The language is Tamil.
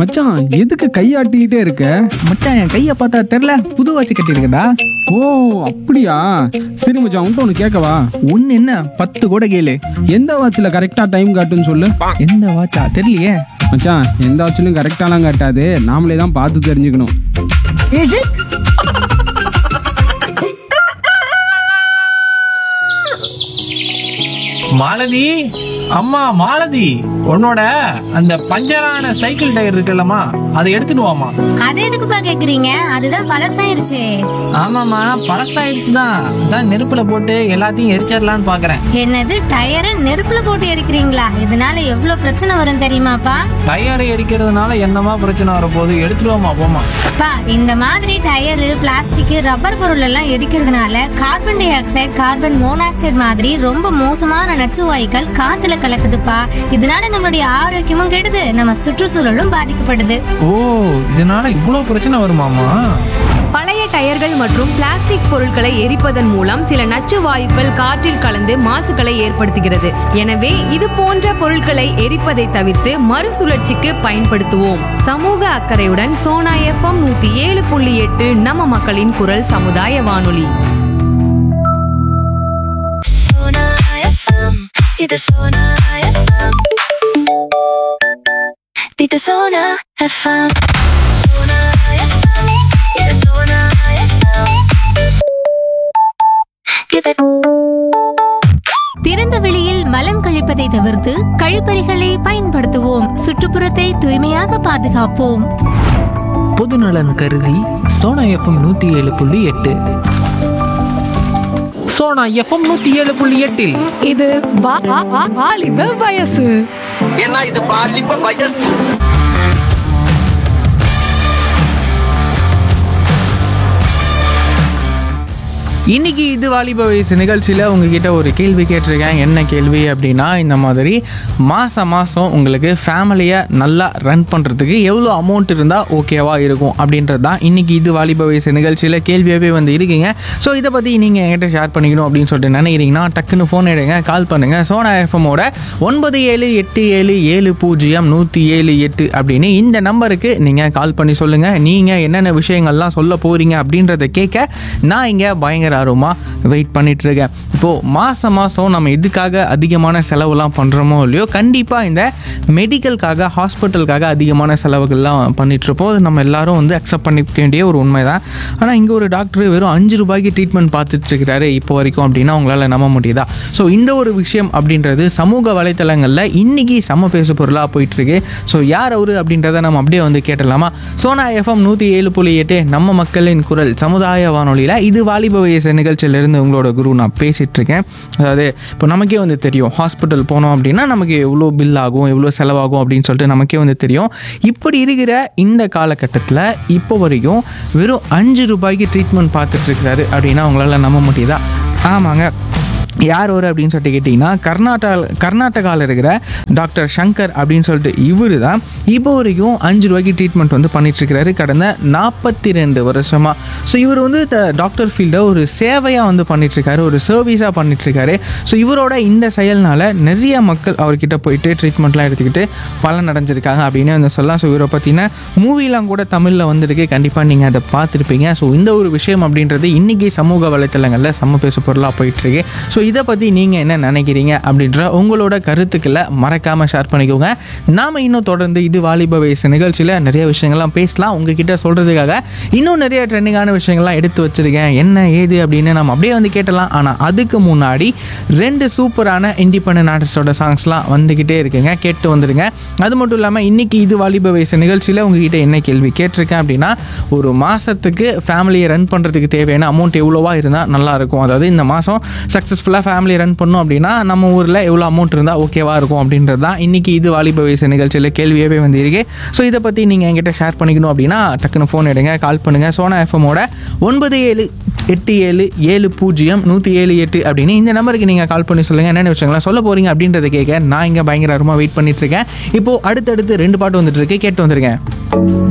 மச்சான் எதுக்கு கையாட்டிக்கிட்டே இருக்க மச்சான் என் கையை பார்த்தா தெரில புது வாட்ச் கட்டியிருக்கடா ஓ அப்படியா சரி மச்சான் உன்ட்ட ஒன்று கேட்கவா ஒன்று என்ன பத்து கூட கேளு எந்த வாட்சில் கரெக்டாக டைம் காட்டுன்னு சொல்லு எந்த வாட்சா தெரியலையே மச்சான் எந்த வாட்சிலும் கரெக்டாலாம் காட்டாது நாமளே தான் பார்த்து தெரிஞ்சுக்கணும் மாலதி அம்மா மாலதி உன்னோட அந்த பஞ்சரான சைக்கிள் டயர் இருக்குல்லம்மா அதை எடுத்துட்டு வாமா அது எதுக்குப்பா கேக்குறீங்க அதுதான் பழசாயிருச்சு ஆமாம்மா பழசாயிடுச்சு தான் அதான் நெருப்புல போட்டு எல்லாத்தையும் எரிச்சிடலான்னு பாக்குறேன் என்னது டயரை நெருப்புல போட்டு எரிக்கிறீங்களா இதனால எவ்வளவு பிரச்சனை வரும் தெரியுமாப்பா டயரை எரிக்கிறதுனால என்னமா பிரச்சனை வரப்போகுது எடுத்துட்டு வாமா போமா பா இந்த மாதிரி டயரு பிளாஸ்டிக் ரப்பர் பொருள் எல்லாம் எரிக்கிறதுனால carbon dioxide carbon monoxide மாதிரி ரொம்ப மோசமான நச்சு வாயுக்கள் காத்துல கலக்குதுப்பா இதனால நம்மளுடைய ஆரோக்கியமும் கெடுது நம்ம சுற்றுச்சூழலும் பாதிக்கப்படுது ஓ இதனால இவ்வளோ பிரச்சனை வருமாமா பழைய டயர்கள் மற்றும் பிளாஸ்டிக் பொருட்களை எரிப்பதன் மூலம் சில நச்சு வாயுக்கள் காற்றில் கலந்து மாசுகளை ஏற்படுத்துகிறது எனவே இது போன்ற பொருட்களை எரிப்பதை தவிர்த்து மறுசுழற்சிக்கு பயன்படுத்துவோம் சமூக அக்கறையுடன் சோனா எஃப்எம் நூத்தி ஏழு புள்ளி எட்டு நம்ம மக்களின் குரல் சமுதாய வானொலி Sona FM. Dito Sona FM. Dito Sona FM. Sona FM. Dito Sona FM. Give it. திறந்த வெளியில் மலம் கழிப்பதை தவிர்த்து கழிப்பறைகளை பயன்படுத்துவோம் சுற்றுப்புறத்தை தூய்மையாக பாதுகாப்போம் பொது நலன் கருதி சோனா எஃப்எம் நூற்றி ஏழு புள்ளி எட்டு சோனா எஃப்எம் நூத்தி ஏழு புள்ளி எட்டில் இது வாலிப வயசு ஏன்னா இது பாலிப்ப வயசு இன்னைக்கு இது வாலிப வயசு நிகழ்ச்சியில் உங்ககிட்ட ஒரு கேள்வி கேட்டிருக்கேன் என்ன கேள்வி அப்படின்னா இந்த மாதிரி மாதம் மாதம் உங்களுக்கு ஃபேமிலியை நல்லா ரன் பண்ணுறதுக்கு எவ்வளோ அமௌண்ட் இருந்தால் ஓகேவா இருக்கும் அப்படின்றது தான் இன்னைக்கு இது வாலிப வயசு நிகழ்ச்சியில் கேள்வியாகவே வந்து இருக்கீங்க ஸோ இதை பற்றி நீங்கள் என்கிட்ட ஷேர் பண்ணிக்கணும் அப்படின்னு சொல்லிட்டு நினைக்கிறீங்கன்னா டக்குன்னு ஃபோன் எடுங்க கால் பண்ணுங்கள் சோனா எஃப்எம்மோட ஒன்பது ஏழு எட்டு ஏழு ஏழு பூஜ்ஜியம் நூற்றி ஏழு எட்டு அப்படின்னு இந்த நம்பருக்கு நீங்கள் கால் பண்ணி சொல்லுங்கள் நீங்கள் என்னென்ன விஷயங்கள்லாம் சொல்ல போகிறீங்க அப்படின்றத கேட்க நான் இங்கே பயங்கர ஆர்வமாக வெயிட் பண்ணிட்டு இருக்கேன் இப்போது மாதம் மாதம் நம்ம எதுக்காக அதிகமான செலவுலாம் பண்ணுறோமோ இல்லையோ கண்டிப்பாக இந்த மெடிக்கலுக்காக ஹாஸ்பிட்டலுக்காக அதிகமான செலவுகள்லாம் பண்ணிகிட்ருப்போம் அது நம்ம எல்லாரும் வந்து அக்செப்ட் பண்ணிக்க வேண்டிய ஒரு உண்மை தான் ஆனால் இங்கே ஒரு டாக்டர் வெறும் அஞ்சு ரூபாய்க்கு ட்ரீட்மெண்ட் பார்த்துட்டு இருக்கிறாரு இப்போ வரைக்கும் அப்படின்னா உங்களால் நம்ப முடியுதா ஸோ இந்த ஒரு விஷயம் அப்படின்றது சமூக வலைத்தளங்களில் இன்னைக்கு சம பேசு பொருளாக போயிட்டுருக்கு ஸோ யார் அவரு அப்படின்றத நம்ம அப்படியே வந்து கேட்டலாமா சோனா எஃப்எம் நூற்றி ஏழு புள்ளி எட்டு நம்ம மக்களின் குரல் சமுதாய வானொலியில் இது வாலிப வயசு நிகழ்ச்சியிலேருந்து உங்களோட குரு நான் பேசிகிட்டு இருக்கேன் அதாவது இப்போ நமக்கே வந்து தெரியும் ஹாஸ்பிட்டல் போனோம் அப்படின்னா நமக்கு எவ்வளோ பில் ஆகும் எவ்வளோ செலவாகும் அப்படின்னு சொல்லிட்டு நமக்கே வந்து தெரியும் இப்படி இருக்கிற இந்த காலகட்டத்தில் இப்போ வரைக்கும் வெறும் அஞ்சு ரூபாய்க்கு ட்ரீட்மெண்ட் பார்த்துட்டு இருக்கிறாரு அப்படின்னா உங்களால் நம்ப முடியுதா ஆமாங்க யார் ஒரு அப்படின்னு சொல்லிட்டு கேட்டிங்கன்னா கர்நாடகா கர்நாடகாவில் இருக்கிற டாக்டர் சங்கர் அப்படின்னு சொல்லிட்டு இவர் தான் இப்போ வரைக்கும் அஞ்சு ரூபாய்க்கு ட்ரீட்மெண்ட் வந்து பண்ணிகிட்ருக்கிறாரு கடந்த நாற்பத்தி ரெண்டு வருஷமாக ஸோ இவர் வந்து டாக்டர் ஃபீல்டை ஒரு சேவையாக வந்து பண்ணிகிட்ருக்காரு ஒரு சர்வீஸாக பண்ணிகிட்ருக்காரு ஸோ இவரோட இந்த செயல்னால நிறைய மக்கள் அவர்கிட்ட போயிட்டு ட்ரீட்மெண்ட்லாம் எடுத்துக்கிட்டு பலன் அடைஞ்சிருக்காங்க அப்படின்னு வந்து சொல்லலாம் ஸோ இவரை பார்த்தீங்கன்னா மூவிலாம் கூட தமிழில் வந்திருக்கு கண்டிப்பாக நீங்கள் அதை பார்த்துருப்பீங்க ஸோ இந்த ஒரு விஷயம் அப்படின்றது இன்றைக்கி சமூக வலைத்தளங்களில் சம பேசு பொருளாக போயிட்டுருக்கு ஸோ இதை பற்றி நீங்கள் என்ன நினைக்கிறீங்க அப்படின்ற உங்களோட கருத்துக்களை மறக்காமல் ஷேர் பண்ணிக்கோங்க நாம் இன்னும் தொடர்ந்து இது வாலிப வயசு நிகழ்ச்சியில் நிறைய விஷயங்கள்லாம் பேசலாம் உங்ககிட்ட சொல்கிறதுக்காக இன்னும் நிறைய ட்ரெண்டிங்கான விஷயங்கள்லாம் எடுத்து வச்சுருக்கேன் என்ன ஏது அப்படின்னு நம்ம அப்படியே வந்து கேட்டலாம் ஆனால் அதுக்கு முன்னாடி ரெண்டு சூப்பரான இண்டிபெண்டன்ட் ஆர்டிஸ்டோட சாங்ஸ்லாம் வந்துக்கிட்டே இருக்குங்க கேட்டு வந்துடுங்க அது மட்டும் இல்லாமல் இன்றைக்கி இது வாலிப வயசு நிகழ்ச்சியில் உங்ககிட்ட என்ன கேள்வி கேட்டிருக்கேன் அப்படின்னா ஒரு மாதத்துக்கு ஃபேமிலியை ரன் பண்ணுறதுக்கு தேவையான அமௌண்ட் எவ்வளோவா இருந்தால் நல்லாயிருக்கும் அதாவது இந்த மாதம் சக்ஸஸ்ஃபுல்லாக ஃபேமிலி ரன் பண்ணோம் அப்படின்னா நம்ம ஊரில் எவ்வளோ அமௌண்ட் இருந்தால் ஓகேவா இருக்கும் அப்படின்றது தான் இன்றைக்கி இது வாலிப வயசு நிகழ்ச்சியில் கேள்வியாகவே வந்து இருக்கு ஸோ இதை பற்றி நீங்கள் என்கிட்ட ஷேர் பண்ணிக்கணும் அப்படின்னா டக்குன்னு ஃபோன் எடுங்க கால் பண்ணுங்கள் சோனா எஃப்எம்மோட ஒன்பது ஏழு எட்டு ஏழு ஏழு பூஜ்ஜியம் நூற்றி ஏழு எட்டு அப்படின்னு இந்த நம்பருக்கு நீங்கள் கால் பண்ணி சொல்லுங்கள் என்னென்ன விஷயங்கள்லாம் சொல்ல போகிறீங்க அப்படின்றத கேட்க நான் இங்கே பயங்கரமாக வெயிட் பண்ணிட்டு இருக்கேன் இப்போது அடுத்தடுத்து ரெண்டு பாட்டு வந்துட்டு இருக்கு கேட்டு வந்துருக்கேன்